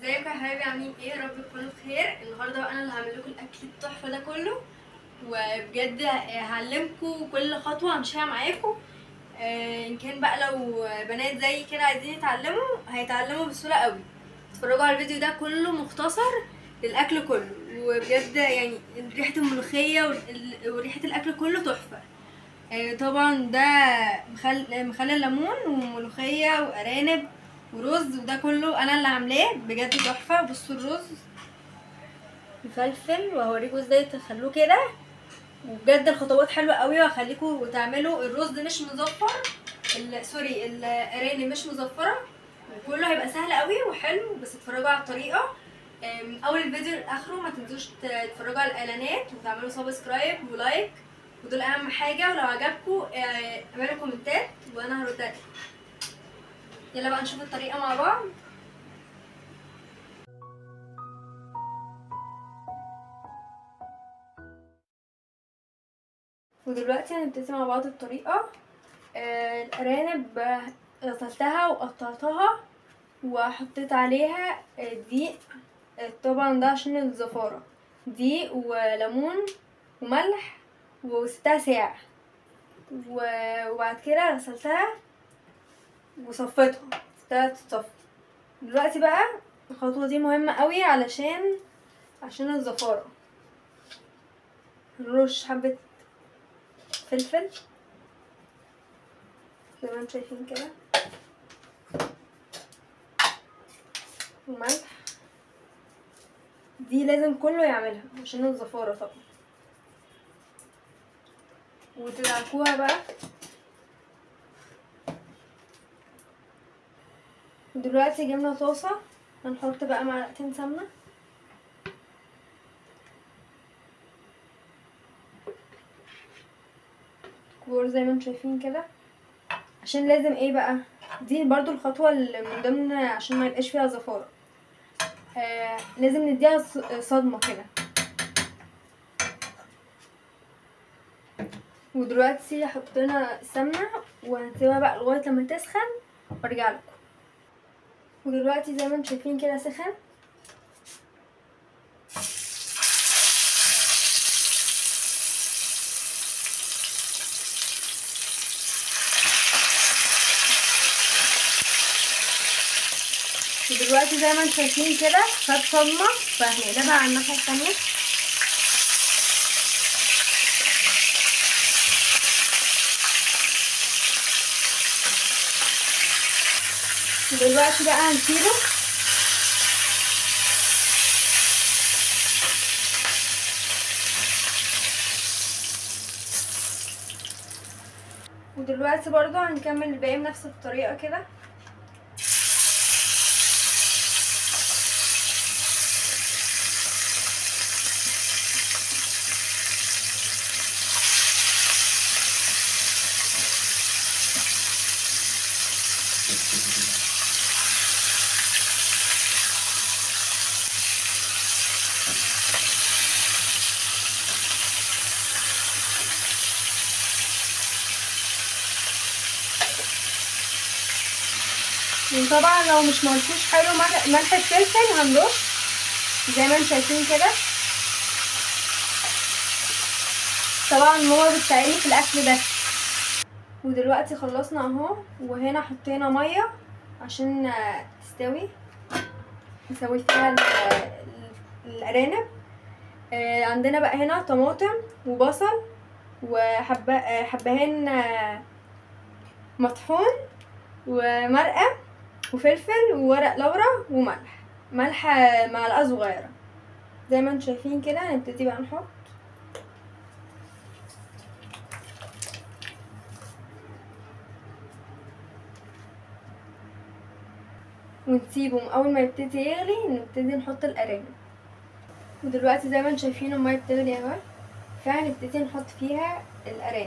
ازيكم يا حبايبي عاملين ايه يا رب تكونوا بخير النهارده بقى انا اللي هعمل لكم الاكل التحفه ده كله وبجد هعلمكم كل خطوه همشيها معاكم آه، ان كان بقى لو بنات زي كده عايزين يتعلموا هيتعلموا بسهوله قوي اتفرجوا على الفيديو ده كله مختصر للاكل كله وبجد يعني ريحه الملوخيه وال- وريحه الاكل كله تحفه آه، طبعا ده مخل مخلل ليمون وملوخيه وارانب ورز وده كله انا اللي عاملاه بجد تحفه بصوا الرز مفلفل وهوريكم ازاي تخلوه كده وبجد الخطوات حلوه قوي وهخليكم تعملوا الرز مش مزفر ال- سوري الارانب مش مزفره وكله هيبقى سهل قوي وحلو بس اتفرجوا على الطريقه آه، من اول الفيديو لاخره ما تنسوش تتفرجوا على الاعلانات وتعملوا سبسكرايب ولايك ودول اهم حاجه ولو عجبكم آه، اعملوا كومنتات وانا هرد عليكم يلا بقى نشوف الطريقه مع بعض ودلوقتي هنبتدي مع بعض الطريقه آه، الارانب آه، غسلتها وقطعتها وحطيت عليها آه، دقيق آه، طبعا ده عشان الزفاره دقيق وليمون وملح وسبتها ساعه و- وبعد كده غسلتها وصفيتها سبتها تتصفى دلوقتي بقى الخطوة دي مهمة قوي علشان عشان الزفارة هنرش حبة فلفل زي ما انتم شايفين كده وملح دي لازم كله يعملها عشان الزفارة طبعا وتدعكوها بقى دلوقتي جبنا طاسة هنحط بقى معلقتين سمنة كبار زي ما انتم شايفين كده عشان لازم ايه بقى دي برضو الخطوة اللي من ضمن عشان ما يبقاش فيها زفارة آه لازم نديها ص- صدمة كده ودلوقتي حطينا السمنة وهنسيبها بقى لغاية لما تسخن وارجع لكم ودلوقتي زي ما انتم شايفين كده سخن ودلوقتي زي ما انتم شايفين كده خد صدمة فهنقلبها على الناحية التانية ودلوقتي بقى هنسيبه ودلوقتي برضو هنكمل الباقي بنفس الطريقة كده وطبعا لو مش ملفوش حلو ملح ملح الفلفل هنرش زي ما انتم شايفين كده طبعا ماما بتساعدني في الاكل ده ودلوقتي خلصنا اهو وهنا حطينا ميه عشان آه، تستوي نسوي فيها ال- ال- الارانب آه، عندنا بقى هنا طماطم وبصل وحبة آه، حبهان آه، مطحون ومرقة وفلفل وورق لورا وملح ملح آه، معلقة صغيرة زي ما انتم شايفين كده هنبتدي بقى نحط ونسيبهم اول ما يبتدي يغلي نبتدي نحط الارانب ودلوقتي زي ما انتم شايفين الميه بتغلي اهو فهنبتدي نحط فيها الارانب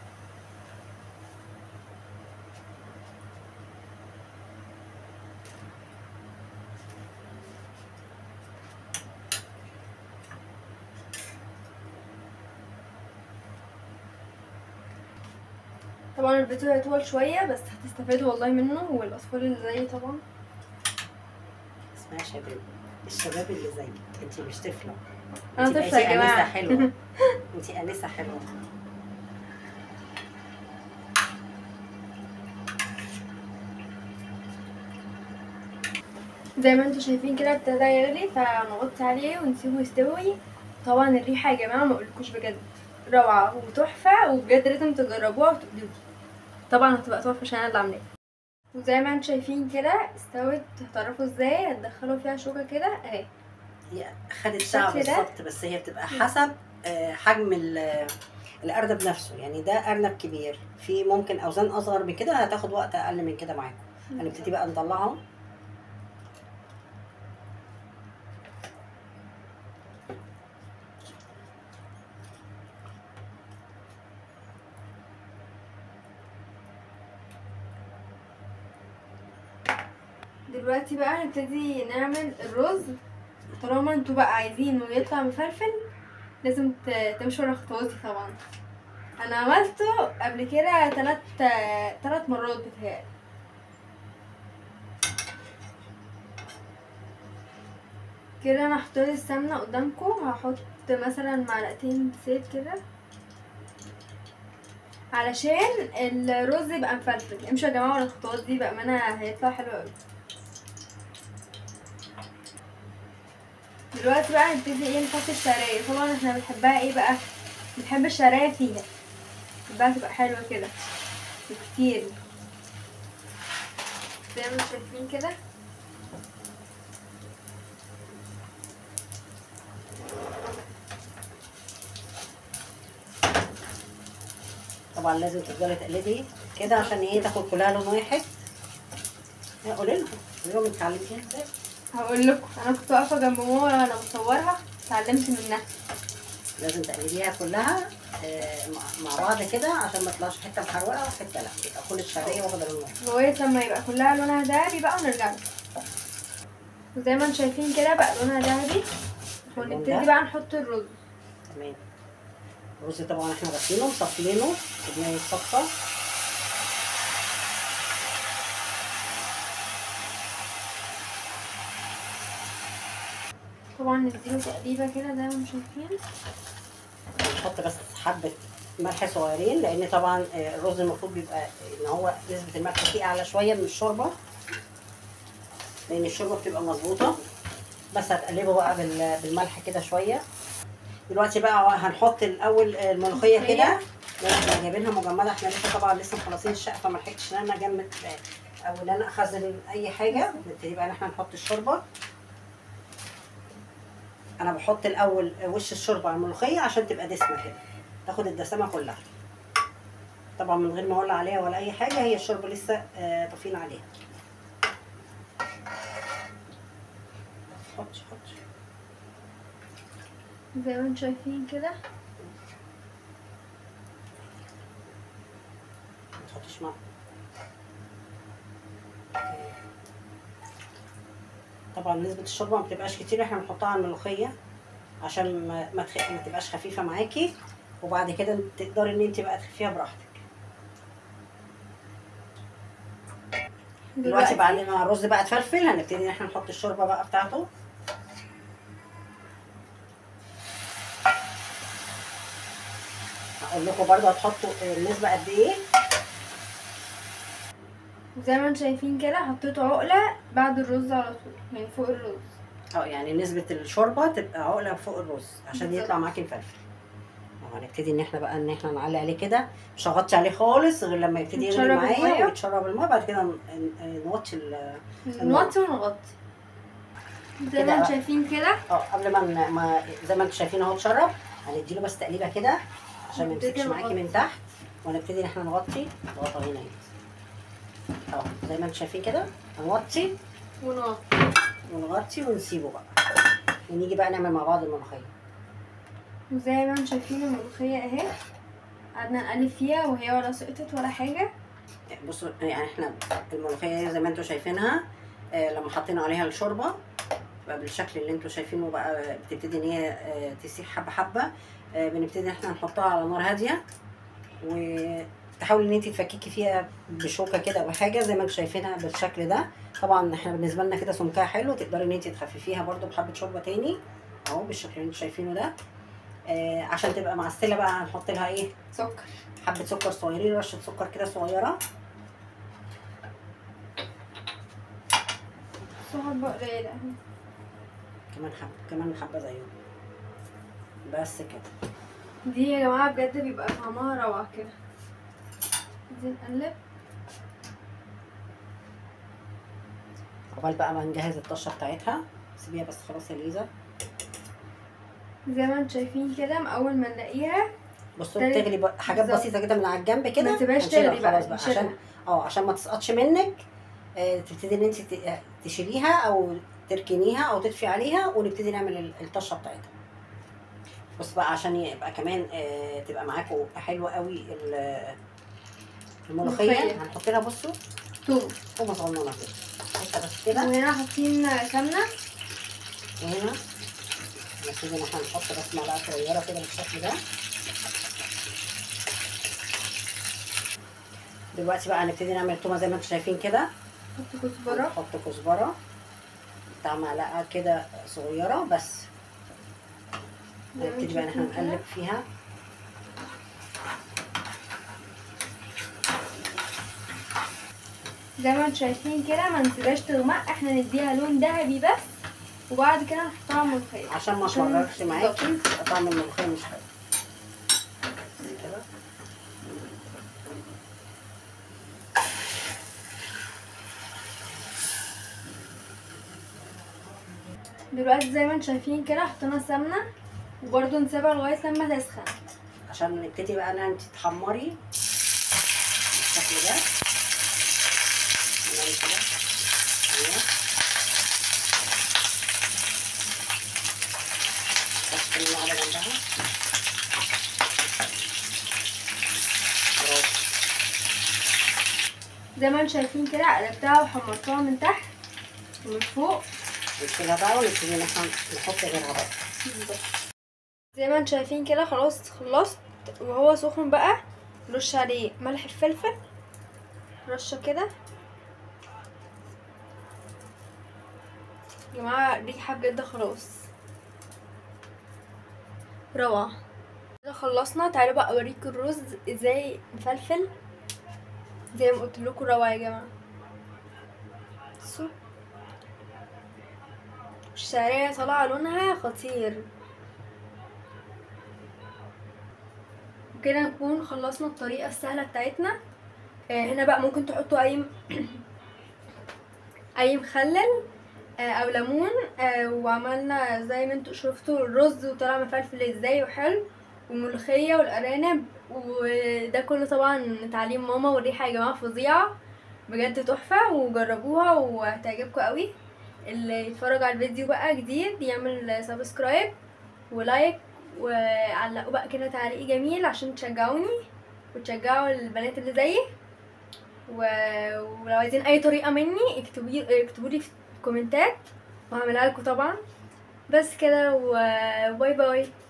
طبعا الفيديو هيطول شوية بس هتستفادوا والله منه والاطفال اللي زيي طبعا اسمها شباب الشباب اللي زيك انت مش طفله انا انت طفله يا بقيتي انسه جماعه حلوه انت انسه حلوه زي ما انتم شايفين كده ابتدى يغلي فنغطي عليه ونسيبه يستوي طبعا الريحه يا جماعه ما اقولكوش بجد روعه وتحفه وبجد لازم تجربوها وتقولوا طبعا هتبقى تحفه عشان انا اللي عاملاها وزي ما انتم شايفين كده استوت هتعرفوا ازاي هتدخلوا فيها شوكه كده اهي هي خدت ساعه الشكل ده؟ بالظبط بس هي بتبقى حسب آه، حجم ال- الارنب نفسه يعني ده ارنب كبير في ممكن اوزان اصغر من كده هتاخد وقت اقل من كده معاكم هنبتدي بقى نطلعهم دلوقتي بقى هنبتدي نعمل الرز طالما انتوا بقى عايزينه يطلع مفلفل لازم ت- تمشوا ورا خطواتي طبعا انا عملته قبل كده تلات تلات مرات بتهيألي كده انا حطيت السمنه قدامكم هحط مثلا معلقتين زيت كده علشان الرز يبقى مفلفل امشوا يا جماعه ورا الخطوات دي بامانه هيطلع حلو قوي دلوقتي بقى هنبتدي ايه نحط الشعريه طبعا احنا بنحبها ايه بقى بنحب الشعريه فيها بقى تبقى حلوه كده كتير زي ما انتم شايفين كده طبعا لازم تفضلي تقلبي كده عشان ايه تاخد كلها لون واحد لا، قولي لهم قولي لهم اتعلمتيها ازاي هقول لكم انا كنت واقفه جنب ماما وانا بصورها اتعلمت منها لازم تقلبيها كلها آه، مع- مع بعض كده عشان ما تطلعش حته محروقه وحته لا يبقى كل الشعريه واخده لون واحد لغايه لما يبقى كلها لونها ذهبي بقى ونرجع له وزي ما انتم شايفين كده بقى لونها ذهبي اللون ونبتدي ده؟ بقى نحط الرز تمام الرز طبعا احنا غسلينه مصفيينه سيبناه يتصفى طبعا نديله تقليبه كده زي ما انتم شايفين نحط بس حبه ملح صغيرين لان طبعا آه، الرز المفروض بيبقى ان هو نسبه الملح فيه اعلى شويه من الشوربه لان الشوربه بتبقى مظبوطه بس هتقلبه بقى بال- بالملح كده شويه دلوقتي بقى هنحط الاول الملوخيه كده لان احنا جايبينها مجمده احنا لسه طبعا لسه مخلصين الشقه فما لحقتش ان انا اجمد آه، او ان انا اخزن اي حاجه نبتدي بقى ان احنا نحط الشوربه انا بحط الاول وش الشوربه على الملوخيه عشان تبقى دسمه كده تاخد الدسامه كلها طبعا من غير ما اولع عليها ولا اي حاجه هي الشوربه لسه آه، طافين عليها حط حط زي ما انتم شايفين كده ما تحطيش مع طبعا نسبة الشوربة ما بتبقاش كتير احنا بنحطها على الملوخية عشان ما ما, تخ... ما تبقاش خفيفة معاكي وبعد كده تقدري ان انت بقى تخفيها براحتك دلوقتي بعد ما الرز بقى اتفلفل هنبتدي ان احنا نحط الشوربة بقى بتاعته هقول لكم برضه هتحطوا النسبة قد ايه زي ما انتم شايفين كده حطيته عقله بعد الرز على طول يعني فوق الرز اه يعني نسبة الشوربة تبقى عقلة فوق الرز عشان بالظبط. يطلع معاكي مفلفل اه هنبتدي ان احنا بقى ان احنا نعلي عليه كده مش هغطي عليه خالص غير لما يبتدي يغلي نتشرب معايا المية. ويتشرب الماء بعد كده ن- ن- نوطي ال- نوطي ونغطي زي كده ما انتم بقى. شايفين كده اه قبل ما ن- ما زي ما انتم شايفين اهو اتشرب هنديله بس تقليبه كده عشان ما نبتدي يمسكش معاكي من نغطي. تحت ونبتدي ان احنا نغطي الغطا هنا اهي اه زي ما انتم شايفين كده هنوطي ونغطي ونغطي ونسيبه بقى ونيجي بقى نعمل مع بعض الملوخيه وزي ما انتم شايفين الملوخيه اهي قعدنا نقلب فيها وهي ولا سقطت ولا حاجه بصوا يعني احنا الملوخيه زي ما انتم شايفينها آه لما حطينا عليها الشوربه بقى بالشكل اللي انتم شايفينه بقى بتبتدي ان هي آه تسيح حبه حبه آه بنبتدي احنا نحطها على نار هاديه تحاولي ان انت تفككي فيها بشوكه كده او حاجه زي ما انتم شايفينها بالشكل ده طبعا احنا بالنسبه لنا كده سمكها حلو تقدري ان انت تخففيها برده بحبه شوربه تاني اهو بالشكل اللي انتم شايفينه ده آه عشان تبقى معسله بقى هنحط لها ايه سكر حبه سكر صغيرين رشه سكر كده صغيره صعبة قليلة كمان حبه كمان حبه زيهم بس كده دي يا جماعة بجد بيبقى طعمها روعة كده عايزين نقلب عقبال بقى ما نجهز الطشه بتاعتها سيبيها بس خلاص يا ليزا زي ما انتم شايفين كده اول ما نلاقيها بصوا تغلي- بتغلي بقى حاجات بالظبط. بسيطه كده من على الجنب كده ما تسيبهاش هنشيلها تغلي بقى، خلاص بقى نشيلها. عشان اه عشان ما تسقطش منك آه تبتدي ان انت ت- تشيليها او تركنيها او تطفي عليها ونبتدي نعمل ال- الطشه بتاعتها بص بقى عشان يبقى كمان آه تبقى معاكم حلوه قوي ال- الملوخيه ملوخية. هنحط لها بصوا توم تومه صغنونه كده حته بس كده وهنا حاطين سمنة وهنا نبتدي ان احنا نحط بس معلقه صغيره كده بالشكل ده دلوقتي بقى هنبتدي نعمل التومه زي ما انتم شايفين كده حط كزبرة نحط كزبره بتاع معلقه كده صغيره بس زي ما نبتدي بقى ان احنا انتم شايفين نقلب فيها زي ما انتم شايفين كده ما نسيبهاش تغمق احنا نديها لون ذهبي بس وبعد كده نحطها على الملوخية عشان ما عشان- تمررش معاكي بالظبط. يبقى طعم الملوخيه مش حلو كده دلوقتي زي ما انتم شايفين كده حطينا سمنة وبرده نسيبها لغاية لما تسخن عشان نبتدي بقى ان انت تحمري بالشكل ده نعمل كده ايوه بس خلينا على جنبها برافو زي ما انتم شايفين كده قلبتها وحمرتها من تحت ومن فوق نشيلها بقى ونبتدي ان احنا نحط غيرها بقى زي ما انتم شايفين كده خلاص خلصت وهو سخن بقى رش عليه ملح الفلفل رشه كده يا جماعه ريحه بجد خلاص روعه كده خلصنا تعالوا بقى اوريكم الرز ازاي مفلفل زي ما قلت لكم روعه يا جماعه بصوا الشعريه طالعه لونها خطير وكده نكون خلصنا الطريقة السهلة بتاعتنا آه، هنا بقى ممكن تحطوا اي اي مخلل آه، او ليمون آه، وعملنا زي ما انتوا شفتوا الرز وطلع مفلفل ازاي وحلو والملوخية والارانب وده كله طبعا تعليم ماما والريحة يا جماعة فظيعة بجد تحفة وجربوها وهتعجبكم قوي اللي يتفرج على الفيديو بقى جديد يعمل سبسكرايب ولايك وعلقوا بقى كده تعليق جميل عشان تشجعوني وتشجعوا البنات اللي زيي و... ولو عايزين اي طريقه مني اكتبوا اكتبوا لي في الكومنتات وهعملها لكم طبعا بس كده وباي باي